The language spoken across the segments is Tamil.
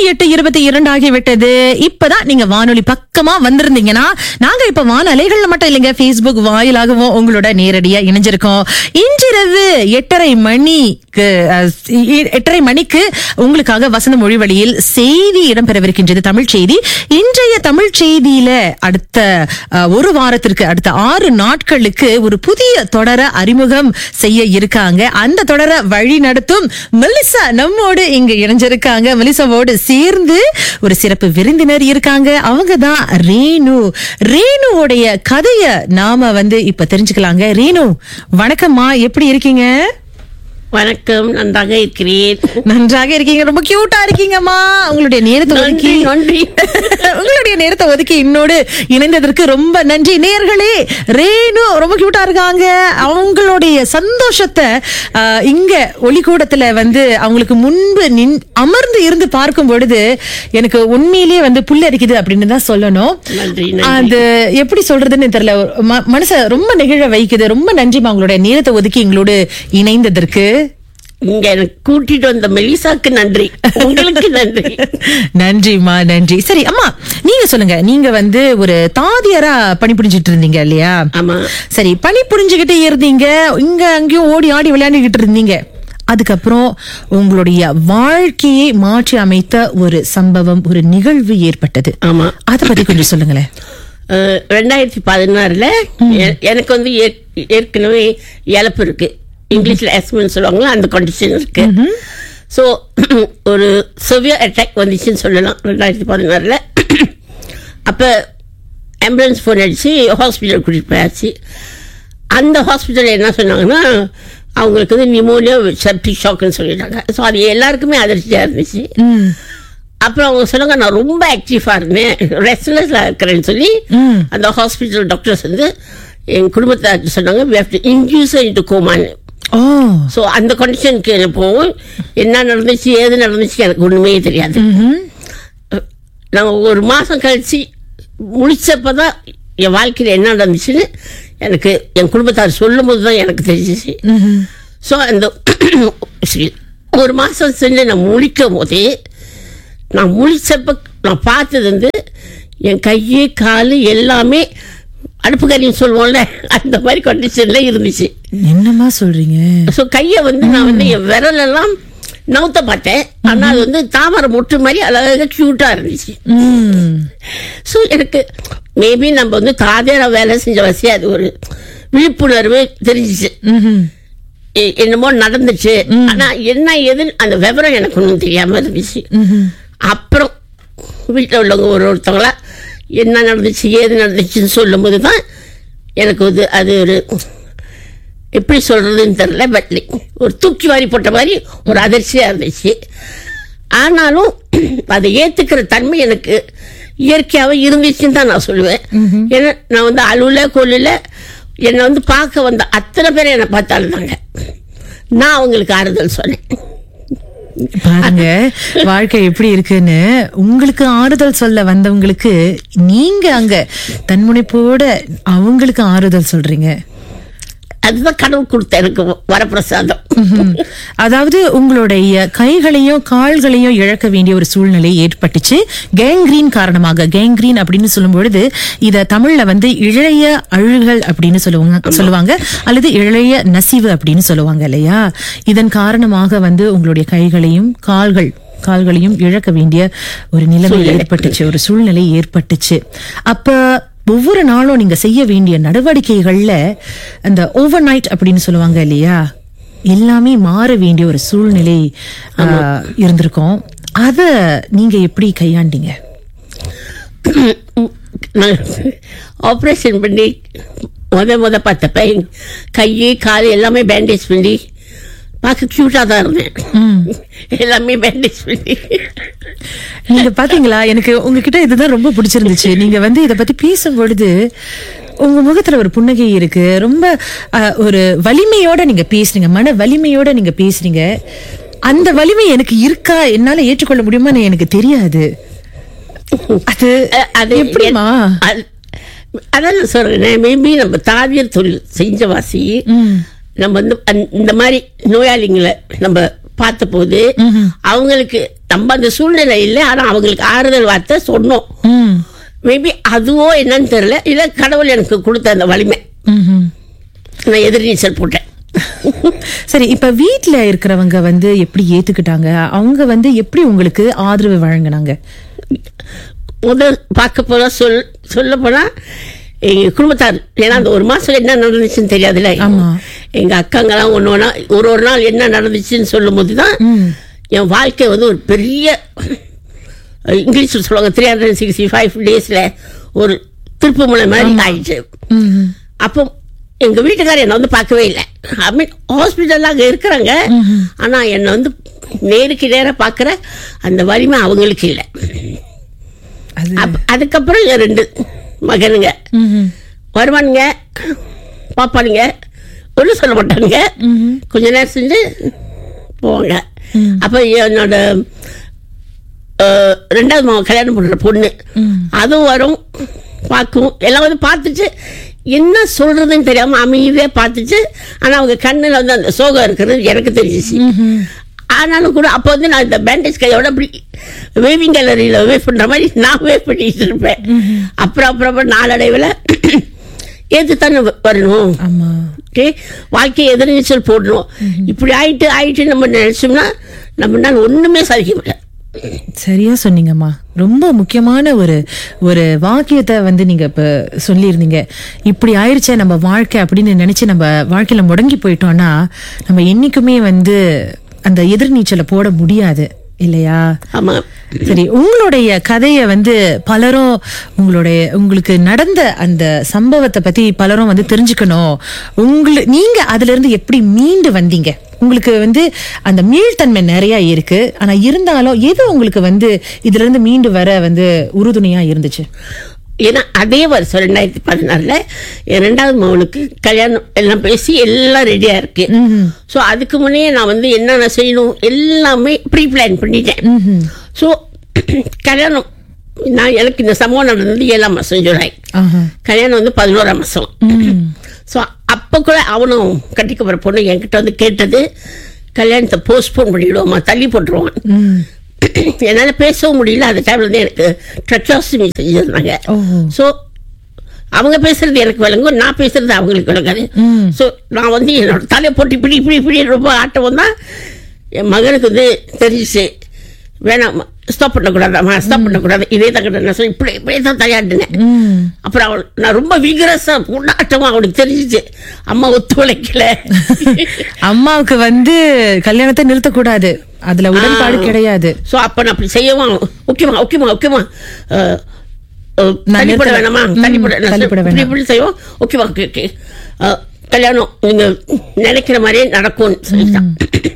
மணி எட்டு இருபத்தி இரண்டு ஆகிவிட்டது இப்பதான் நீங்க வானொலி பக்கமா வந்திருந்தீங்கன்னா நாங்க இப்ப வானொலிகள்ல மட்டும் இல்லைங்க Facebook வாயிலாகவும் உங்களோட நேரடியா இணைஞ்சிருக்கோம் இன்றிரவு எட்டரை மணிக்கு அஹ், இ- எட்டரை மணிக்கு உங்களுக்காக வசந்த மொழி வழியில் செய்தி இடம்பெறவிருக்கின்றது தமிழ் செய்தி இன்றைய தமிழ் செய்தியில அடுத்த அஹ், ஒரு வாரத்திற்கு அடுத்த ஆறு நாட்களுக்கு ஒரு புதிய தொடர அறிமுகம் செய்ய இருக்காங்க அந்த தொடர வழி நடத்தும் மெலிசா நம்மோடு இங்க இணைஞ்சிருக்காங்க மெலிசாவோடு சேர்ந்து ஒரு சிறப்பு விருந்தினர் இருக்காங்க அவங்க தான் ரேணு ரேணுவோடைய கதைய நாம வந்து இப்ப தெரிஞ்சுக்கலாங்க ரேணு வணக்கம்மா எப்படி இருக்கீங்க வணக்கம் நன்றாக இருக்கிறேன் நன்றாக இருக்கீங்க ரொம்ப கியூட்டா இருக்கீங்கம்மா உங்களுடைய நேரத்தை ஒதுக்கி நன்றி நன்றி உங்களுடைய நேரத்தை ஒதுக்கி என்னோடு இணைந்ததற்கு ரொம்ப நன்றி நேர்களே ரேணு ரொம்ப கியூட்டா இருக்காங்க அவங்களுடைய சந்தோஷத்தை ஆஹ், இங்க ஒளிக்கூடத்துல வந்து அவங்களுக்கு முன்பு நின் அமர்ந்து இருந்து பார்க்கும் பொழுது எனக்கு உண்மையிலேயே வந்து புல்லரிக்குது அப்படின்னு தான் சொல்லணும் நன்றி நன்றி அது எப்படி சொல்றதுன்னு தெரியல ஒரு ம- மனச ரொம்ப நெகிழ வைக்குது ரொம்ப நன்றிமா உங்களுடைய நேரத்தை ஒதுக்கி எங்களோடு இணைந்ததற்கு இங்க எனக்கு கூட்டிட்டு வந்த மெலிசாக்கு நன்றி உங்களுக்கு நன்றி நன்றிம்மா நன்றி சரி அம்மா நீங்க சொல்லுங்க நீங்க வந்து ஒரு தாதியரா பணிபுரிஞ்சிட்டு இருந்தீங்க இல்லையா ஆமா சரி பணி புரிஞ்சுக்கிட்டே இருந்தீங்க இங்க அங்கேயும் ஓடி ஆடி விளையாண்டுகிட்டு இருந்தீங்க அதுக்கப்புறம் உங்களுடைய வாழ்க்கையை மாற்றி அமைத்த ஒரு சம்பவம் ஒரு நிகழ்வு ஏற்பட்டது ஆமா அத பத்தி கொஞ்சம் சொல்லுங்களேன் அஹ், ரெண்டாயிரத்தி பதினாறுல எ- எனக்கு வந்து ஏற்- ஏற்கனவே இழப்பு இருக்கு இங்கிலீஷ்ல எஸ்மென்னு சொல்லுவாங்க அந்த கண்டிஷன் இருக்கு ஸோ ஒரு சிவியர் அட்டாக் வந்துச்சுன்னு சொல்லலாம் ரெண்டாயிரத்தி பதினாறுல அப்போ ஆம்புலன்ஸ் ஃபோன் அடிச்சு ஹாஸ்பிட்டல் கூட்டிட்டு போயாச்சு அந்த ஹாஸ்பிட்டல் என்ன சொன்னாங்கன்னா அவங்களுக்கு வந்து நிமோனியா செப்டிக் ஷாக்னு சொல்லிட்டாங்க ஸோ அது எல்லாருக்குமே அதிர்ச்சியாக இருந்துச்சு அப்புறம் அவங்க சொன்னாங்க நான் ரொம்ப ஆக்டிவாக இருந்தேன் ரெஸ்ட்லெஸ்ல இருக்கிறேன்னு சொல்லி அந்த ஹாஸ்பிட்டல் டாக்டர்ஸ் வந்து என் குடும்பத்தை சொன்னாங்க we have to induce her into கோமான்னு ஓ ஸோ அந்த கண்டிஷனுக்கு போவோம் என்ன நடந்துச்சு ஏது நடந்துச்சு எனக்கு ஒன்றுமே தெரியாது நான் ஒரு மாதம் கழிச்சு முடிச்சப்ப தான் என் வாழ்க்கையில் என்ன நடந்துச்சுன்னு எனக்கு என் குடும்பத்தார் சொல்லும் போது தான் எனக்கு தெரிஞ்சிச்சு ஸோ அந்த excuse, ஒரு மாதம் செஞ்சு நான் முழிக்கும் போதே நான் முழிச்சப்ப நான் பார்த்தது வந்து என் கையே காலு எல்லாமே அடுப்பு கறின்னு சொல்லுவோம்ல அந்த மாதிரி கண்டிஷனில் இருந்துச்சு என்னம்மா சொல்றீங்க ஸோ கையை வந்து நான் வந்து என் விரலெல்லாம் நவுத்த பார்த்தேன் ஆனால் அது வந்து தாமரை மொட்டு மாதிரி அழகாக க்யூட்டாக இருந்துச்சு ம் ஸோ எனக்கு மேபி நம்ம வந்து தாதியார வேலை செஞ்ச வசதி அது ஒரு விழிப்புணர்வு தெரிஞ்சிச்சு ம்ஹும். எ- என்னமோ நடந்துச்சு ஆனா என்ன ஏதுன்னு அந்த விவரம் எனக்கு ஒன்றும் தெரியாம இருந்துச்சு அப்புறம் வீட்டில் உள்ளவங்க ஒரு ஒருத்தவங்களா என்ன நடந்துச்சு ஏது நடந்துச்சுன்னு சொல்லும்போது தான் எனக்கு வந்து அது ஒரு எப்படி சொல்றதுன்னு தெரியல பட் ஒரு தூக்கி வாரி போட்ட மாதிரி ஒரு அதிர்ச்சியா இருந்துச்சு ஆனாலும் அதை ஏத்துக்கிற தன்மை எனக்கு இயற்கையாவே இருந்துச்சுன்னு தான் நான் சொல்லுவேன் ஏன்னா நான் வந்து அலுவல கொல்லுல என்னை வந்து பார்க்க வந்த அத்தனை பேர் என்னை பார்த்து அழுதாங்க நான் அவங்களுக்கு ஆறுதல் சொன்னேன் பாருங்க வாழ்க்கை எப்படி இருக்குன்னு உங்களுக்கு ஆறுதல் சொல்ல வந்தவங்களுக்கு நீங்க அங்க தன்முனைப்போட அவங்களுக்கு ஆறுதல் சொல்றீங்க அதுதான் கடவுள் கொடுத்த எனக்கு வரப்பிரசாதம் ம்ஹும். அதாவது உங்களுடைய கைகளையும் கால்களையும் இழக்க வேண்டிய ஒரு சூழ்நிலை ஏற்பட்டுச்சு கேங்க்ரீன் காரணமாக கேங்க்ரீன் அப்படின்னு சொல்லும் பொழுது இத தமிழ்ல வந்து இழைய அழுகல் அப்படின்னு சொல்லுவாங்க சொல்லுவாங்க அல்லது இழைய நசிவு அப்படின்னு சொல்லுவாங்க இல்லையா இதன் காரணமாக வந்து உங்களுடைய கைகளையும் கால்கள் கால்களையும் இழக்க வேண்டிய ஒரு நிலைமை ஏற்பட்டுச்சு ஒரு சூழ்நிலை ஏற்பட்டுச்சு அப்ப ஒவ்வொரு நாளும் நீங்க செய்ய வேண்டிய நடவடிக்கைகள்ல அந்த ஓவர் நைட் அப்படின்னு சொல்லுவாங்க இல்லையா எல்லாமே மாற வேண்டிய ஒரு சூழ்நிலை ஆ, இருந்திருக்கும் அத நீங்க எப்படி கையாண்டீங்க நான் ஆப்ரேஷன் பண்ணி முத முத பார்த்தப்ப என் கையை கால் எல்லாமே பேண்டேஜ் பண்ணி பார்க்க க்யூட்டாக தான் இருந்தேன் எல்லாமே பேண்டேஜ் பண்ணி நீங்க பாத்தீங்களா எனக்கு உங்ககிட்ட இதுதான் ரொம்ப பிடிச்சிருந்துச்சு நீங்க வந்து இத பத்தி பேசும் பொழுது உங்க முகத்துல ஒரு புன்னகை இருக்கு ரொம்ப அஹ், ஒரு வலிமையோட நீங்க பேசுறீங்க மன வலிமையோட நீங்க பேசுறீங்க அந்த வலிமை எனக்கு இருக்கா என்னால ஏற்றுக்கொள்ள முடியுமான்னு எனக்கு தெரியாது அது அ- அது எப்படிமா அது- அதான் நான் சொல்றேன் மேபி நம்ம தாதியர் தொழில் செஞ்ச வாசி நம்ம வந்து அந்த- இந்த மாதிரி நோயாளிங்களை நம்ம பார்த்த போது அவங்களுக்கு நம்ம அந்த சூழ்நிலை இல்லை ஆனா அவங்களுக்கு ஆறுதல் வார்த்தை சொன்னோம் ம் மேபி அதுவோ என்னன்னு தெரியல இல்ல கடவுள் எனக்கு கொடுத்த அந்த வலிமை ம்ஹும். நான் எதிர்நீச்சல் போட்டேன் சரி இப்ப வீட்ல இருக்கிறவங்க வந்து எப்படி ஏத்துக்கிட்டாங்க அவங்க வந்து எப்படி உங்களுக்கு ஆதரவு வழங்குனாங்க முதல் பார்க்க போனா சொல் சொல்ல போனா எங்க குடும்பத்தார் ஏன்னா அந்த ஒரு மாசம் என்ன நடந்துச்சுன்னு தெரியாதுல்ல ஆமா. எங்க அக்காங்கெல்லாம் ஒன்று ஒன்றா ஒரு ஒரு நாள் என்ன நடந்துச்சுன்னு சொல்லும் போது தான் ம். என் வாழ்க்கை வந்து ஒரு பெரிய இங்கிலீஷில் சொல்லுவாங்க த்ரீ ஹண்ட்ரட் சிக்ஸ்டி ஃபைவ் டேஸில் ஒரு திருப்பு முனை மாதிரி ஆயிடுச்சு ம்ஹும். அப்போ எங்க வீட்டுக்காரர் என்னை வந்து பார்க்கவே இல்லை ஐ மீன் ஹாஸ்பிட்டல்ல அங்கே இருக்கிறாங்க ஆனா என்னை வந்து நேருக்கு நேரா பார்க்குற அந்த வலிமை அவங்களுக்கு இல்லை அது அப்ப- அதுக்கப்புறம் என் ரெண்டு மகனுங்க ம்ஹும். வருவானுங்க பாப்பானுங்க ஒன்றும் சொல்ல மாட்டானுங்க கொஞ்ச நேரம் செஞ்சு போவாங்க அப்ப என்னோட அஹ், ரெண்டாவது மாவன் கல்யாணம் பண்ற பொண்ணு அதுவும் வரும் பார்க்கும் எல்லாம் வந்து பார்த்துட்டு என்ன சொல்றதுன்னு தெரியாம அமைதியா பார்த்துச்சு ஆனா அவங்க கண்ணுல வந்து அந்த சோகம் இருக்கிறது எனக்கு தெரிஞ்சிச்சு ஆனாலும் கூட அப்போ வந்து நான் இந்த பேண்டேஜ் கையோட அப்படி வேவிங் கேலரியில் வேவ் பண்ற மாதிரி நான் வேவ் பண்ணிட்டு இருப்பேன் அப்புறம் அப்புறம் அப்புறம் நாளடைவில் ஏத்து தானே வரணும் ஆமா ஓகே வாழ்க்கையை எதிர்நீச்சல் போடணும் இப்படி ஆயிட்டு ஆயிட்டு நம்ம நினைச்சோம்னா நம்மளால ஒண்ணுமே சாதிக்க முடியாது சரியா சொன்னீங்கம்மா ரொம்ப முக்கியமான ஒரு ஒரு வாக்கியத்தை வந்து நீங்க இப்ப சொல்லியிருந்தீங்க இப்படி ஆயிருச்சே நம்ம வாழ்க்கை அப்படின்னு நினைச்சு நம்ம வாழ்க்கையில முடங்கி போயிட்டோம்னா நம்ம என்னைக்குமே வந்து அந்த எதிர்நீச்சலை போட முடியாது இல்லையா ஆமா சரி உங்களுடைய கதையை வந்து பலரும் உங்களுடைய உங்களுக்கு நடந்த அந்த சம்பவத்தை பத்தி பலரும் வந்து தெரிஞ்சுக்கணும் உங்களு நீங்க அதுல இருந்து எப்படி மீண்டு வந்தீங்க உங்களுக்கு வந்து அந்த மீள்தன்மை நிறைய இருக்கு ஆனா இருந்தாலும் எது உங்களுக்கு வந்து இதுல இருந்து மீண்டு வர வந்து உறுதுணையா இருந்துச்சு ஏன்னா அதே வருஷம் ரெண்டாயிரத்தி பதினாறுல என் ரெண்டாவது மகனுக்கு கல்யாணம் எல்லாம் பேசி எல்லாம் ரெடியா இருக்கு ஸோ அதுக்கு முன்னே நான் வந்து என்னென்ன செய்யணும் எல்லாமே ப்ரீ பிளான் பண்ணிட்டேன் ஸோ கல்யாணம் நான் எனக்கு இந்த சம்பவம் நடந்தது ஏழாம் மாசம் ஜூலை ஆஹா. கல்யாணம் வந்து பதினோராம் மாசம் ஸோ அப்போ கூட அவனும் கட்டிக்க போகிற பொண்ணு என்கிட்ட வந்து கேட்டது கல்யாணத்தை போஸ்ட்போன் பண்ணிவிடுவோமா தள்ளி போட்டுருவான் ம். என்னால் பேசவும் முடியல அந்த டைம்ல வந்து எனக்கு ட்ரச்சாஸ்மி செஞ்சிருந்தாங்க ஓஹோ. ஸோ அவங்க பேசுறது எனக்கு விளங்கும் நான் பேசுறது அவங்களுக்கு விளங்காது ஸோ நான் வந்து என்னோட தலையை போட்டு இப்படி இப்படி இப்படி ரொம்ப ஆட்டம் தான் என் மகனுக்கு வந்து தெரிஞ்சிச்சு வேணாம் ஸ்டாப் பண்ணக்கூடாதாம்மா ஸ்டாப் பண்ணக்கூடாது இதே தான் நான் சொல்லி இப்படி இப்படியே தான் தலையாட்டினேன் ம். அப்புறம் அவள் நான் ரொம்ப விகரஸா உண்டாட்டமா அவனுக்கு தெரிஞ்சிச்சு அம்மா ஒத்துழைக்கல அம்மாவுக்கு வந்து கல்யாணத்தை நிறுத்தக்கூடாது அதுல உடன்பாடு கிடையாது சோ அப்ப நான் அப்படி செய்யவும் ஓகேமா ஓகேமா ஓகேமா அஹ், அஹ், நான் தள்ளிப்பட நிறுத்தல. வேணாமா ம், தள்ளிப்பட நான் தள்ளிப்பட இப்படி வேணாம். இப்படி செய்வோம் ஓகேவா ஓகே ஓகே அஹ், கல்யாணம் நீங்க நினைக்கிற மாதிரியே நடக்கும்னு சொல்லிட்டான்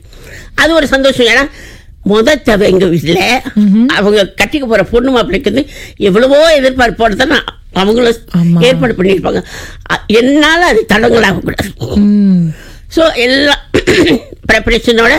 அது ஒரு சந்தோஷம் ஏன்னா முத தேவை எங்க வீட்டுல அவங்க கட்டிக்க போற பொண்ணு மாப்பிள்ளைக்கு வந்து எவ்வளவோ எதிர்பார்ப்போட தான் அவங்களும் ஆமா. ஏற்பாடு பண்ணியிருப்பாங்க அ- என்னால அது தடங்களாக கூடாது ம். ஸோ எல்லாம் ப்ரிப்பரேஷனோட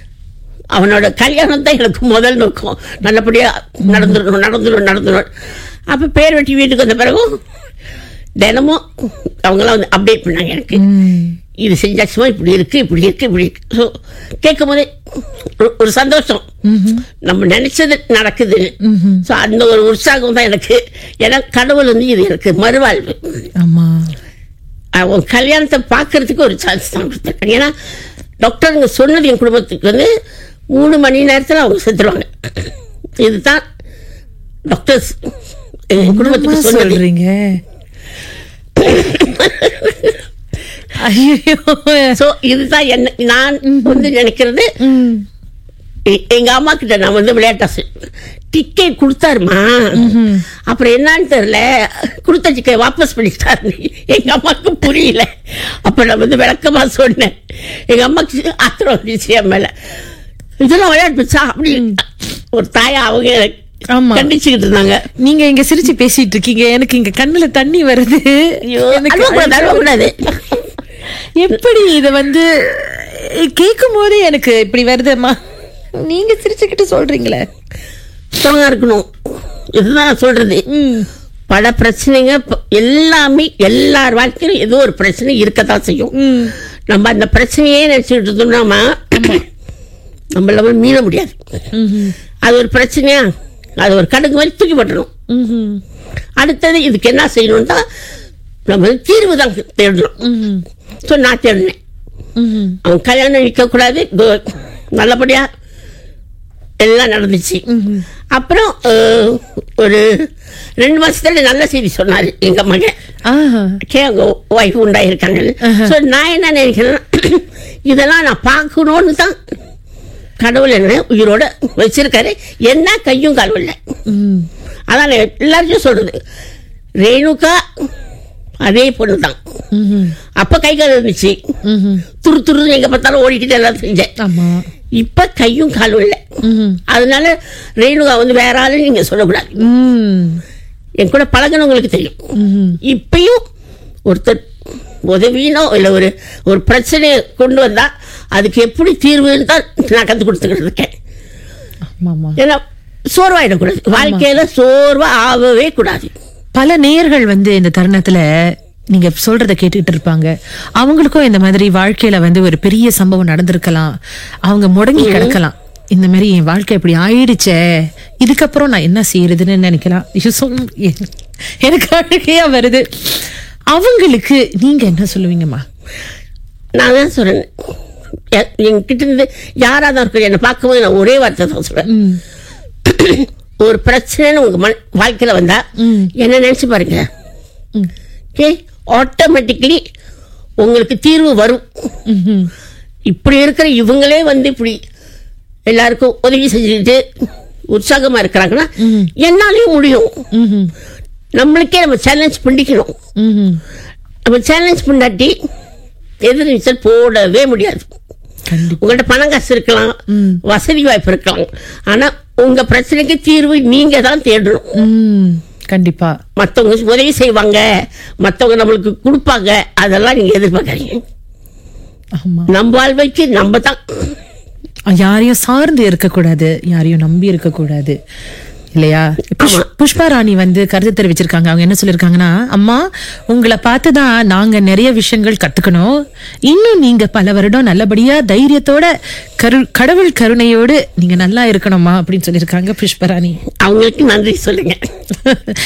அவனோட கல்யாணம் தான் எனக்கு முதல் நோக்கம் நல்லபடியா நடந்துடணும் நடந்துடணும் நடந்துடணும் அப்ப பேர் வெட்டி வீட்டுக்கு வந்த பிறகும் தினமும் அவங்களாம் வந்து அப்டேட் பண்ணாங்க எனக்கு ம். இது செஞ்சாச்சுமா இப்படி இருக்கு இப்படி இருக்கு இப்படி இருக்கு ஸோ கேட்கும் போதே ஒரு- ஒரு சந்தோஷம் நம்ம நினைச்சது நடக்குது ஸோ அந்த ஒரு உற்சாகம் தான் எனக்கு ஏன்னா கடவுள் வந்து இது எனக்கு மறுவாழ்வு ஆமா அவன் கல்யாணத்தை பார்க்கறதுக்கு ஒரு சான்ஸ் தான் கொடுத்துருக்காங்க ஏன்னா டாக்டருங்க சொன்னது என் குடும்பத்துக்கு வந்து மூணு மணி நேரத்தில் அவங்க செத்துருவாங்க இதுதான் டாக்டர்ஸ் என் என்னம்மா குடும்பத்துக்கு சொன்னது சொல்றீங்க ஐயோ ஸோ இதுதான் என்ன நான் வந்து நினைக்கிறது எ- எங்க அம்மா கிட்ட நான் வந்து விளையாட்டா டிக்கெட் கொடுத்தாருமா அப்புறம் என்னன்னு தெரியல கொடுத்த டிக்கெட் வாபஸ் பண்ணிட்டாரு எங்க அம்மாவுக்கு புரியல அப்ப நான் வந்து விளக்கமா சொன்னேன் எங்க அம்மாக்கு ஆத்திரம் வந்துச்சு என் மேல இதெல்லாம் விளையாட்டுச்சா அப்படி ஒரு தாயா அவங்க எனக்கு ஆமா. கண்டிச்சுக்கிட்டு இருந்தாங்க நீங்க இங்க சிரிச்சு பேசிட்டு இருக்கீங்க எனக்கு இங்க கண்ணுல தண்ணி வருது ஐயோ, எனக்கு அழுவக்கூடாது, அழுவக்கூடாது. எப்படி இத வந்து கேட்கும் போது எனக்கு இப்படி வருதேம்மா நீங்க சிரிச்சுக்கிட்டு சொல்றீங்களே ஸ்ட்ராங்கா இருக்கணும் இதுதான் நான் சொல்றது ம். பல பிரச்சனைங்க ப- எல்லாமே எல்லார் வாழ்க்கையிலும் ஏதோ ஒரு பிரச்சனை இருக்கத்தான் செய்யும் ம். நம்ம அந்த பிரச்சனையே நினைச்சுட்டு இருந்தோம்னா நம்மள மீள முடியாது ம்ஹும். அது ஒரு பிரச்சனையா அது ஒரு கடுகு மாதிரி தூக்கி போட்டுரும் ம்ஹும். அடுத்தது இதுக்கு என்ன செய்யணும் தான் நம்ம வந்து தீர்வு தான் தேடணும் ம்ஹும். ஸோ நான் தேடினேன் ம்ஹும். அவன் கல்யாணம் நிற்கக்கூடாது நல்லபடியா எல்லாம் நடந்துச்சு அப்புறம் அஹ், ஒரு ரெண்டு மாசத்துல நல்ல செய்தி சொன்னாரு எங்க மகன் ஆஹா. கே அவங்க ஒய்ஃப் உண்டாயிருக்காங்க ஸோ நான் என்ன நினைக்கிறேன்னா இதெல்லாம் நான் பார்க்கணும்னு தான் கடவுள் என்ன உயிரோட வச்சிருக்காரு என்ன கையும் காலும் இல்லை ம். அதான் நான் எல்லாருக்கும் சொல்றது ரேணுகா அதே பொண்ணு தான் ம்ஹும். அப்ப கை கால் இருந்துச்சு ம்ஹும். துரு துரு எங்க பார்த்தாலும் ஓடிக்கிட்டு எல்லாம் செஞ்சேன் ஆமா இப்ப கையும் காலும் இல்லை ம்ஹும். அதனால ரேணுகா வந்து வேற ஆளு நீங்க சொல்லக்கூடாது ம். என் கூட பழகினவங்களுக்கு தெரியும் ம்ஹும். இப்பயும் ஒருத்தர் உதவினோ இல்லை ஒரு ஒரு பிரச்சனையை கொண்டு வந்தா அதுக்கு எப்படி தீர்வுன்னு தான் நான் கற்றுக் கொடுத்துக்கிட்டு இருக்கேன் ஆமாமா ஏன்னா சோர்வாயிடக்கூடாது வாழ்க்கையில சோர்வா ஆகவே கூடாது பல நேயர்கள் வந்து இந்த தருணத்துல நீங்க சொல்றத கேட்டுட்டு இருப்பாங்க அவங்களுக்கும் இந்த மாதிரி வாழ்க்கையில வந்து ஒரு பெரிய சம்பவம் நடந்திருக்கலாம் அவங்க முடங்கி கிடக்கலாம் இந்த மாதிரி என் வாழ்க்கை இப்படி ஆயிடுச்சே இதுக்கப்புறம் நான் என்ன செய்யறதுன்னு நினைக்கலாம் ஐயோ, சொம்- எ- எனக்கு அழுகையா வருது அவங்களுக்கு நீங்க என்ன சொல்லுவீங்கம்மா நான் தான் சொல்றேன் எ- என்கிட்ட இருந்து யாரா தான் இருக்கும் என்னை பார்க்கும்போது நான் ஒரே வார்த்தை தான் சொல்றேன் ம். ஒரு பிரச்சனைன்னு உங்க மன வாழ்க்கையில வந்தா ம். என்ன நினைச்சு பாருங்க ம். ஓகே ஆட்டோமேட்டிக்கலி உங்களுக்கு தீர்வு வரும் ம்ஹும். இப்படி இருக்கிற இவங்களே வந்து இப்படி எல்லாருக்கும் உதவி செஞ்சுட்டு உற்சாகமா இருக்கிறாங்கன்னா ம். என்னாலையும் முடியும் ம்ஹும். நம்மளுக்கே நம்ம சேலஞ்ச் பண்ணிக்கணும் ம்ஹும். நம்ம சேலஞ்ச் பண்ணாட்டி எதிர் நீச்சல் போடவே முடியாது கண்டிப்பா உங்கள்ட்ட பணம் காசு இருக்கலாம் ம். வசதி வாய்ப்பு இருக்கலாம் ஆனா உங்க பிரச்சனைக்கு தீர்வு நீங்க தான் தேடணும் ம். கண்டிப்பா மத்தவங்க உதவி செய்வாங்க மத்தவங்க நம்மளுக்கு கொடுப்பாங்க அதெல்லாம் நீங்க எதிர்பார்க்கறீங்க ஆமா நம்ம வாழ்வைக்கு நம்ம தான் யாரையும் சார்ந்து இருக்கக்கூடாது யாரையும் நம்பி இருக்கக்கூடாது இல்லையா புஷ்- புஷ்பா ராணி வந்து கருத்து தெரிவிச்சிருக்காங்க அவங்க என்ன சொல்லிருக்காங்கன்னா அம்மா உங்களை பார்த்துதான் நாங்க நிறைய விஷயங்கள் கத்துக்கணும் இன்னும் நீங்க பல வருடம் நல்லபடியா தைரியத்தோட கரு கடவுள் கருணையோடு நீங்க நல்லா இருக்கணுமா அப்படின்னு சொல்லியிருக்காங்க புஷ்பா ராணி அவங்களுக்கு நன்றி சொல்லுங்க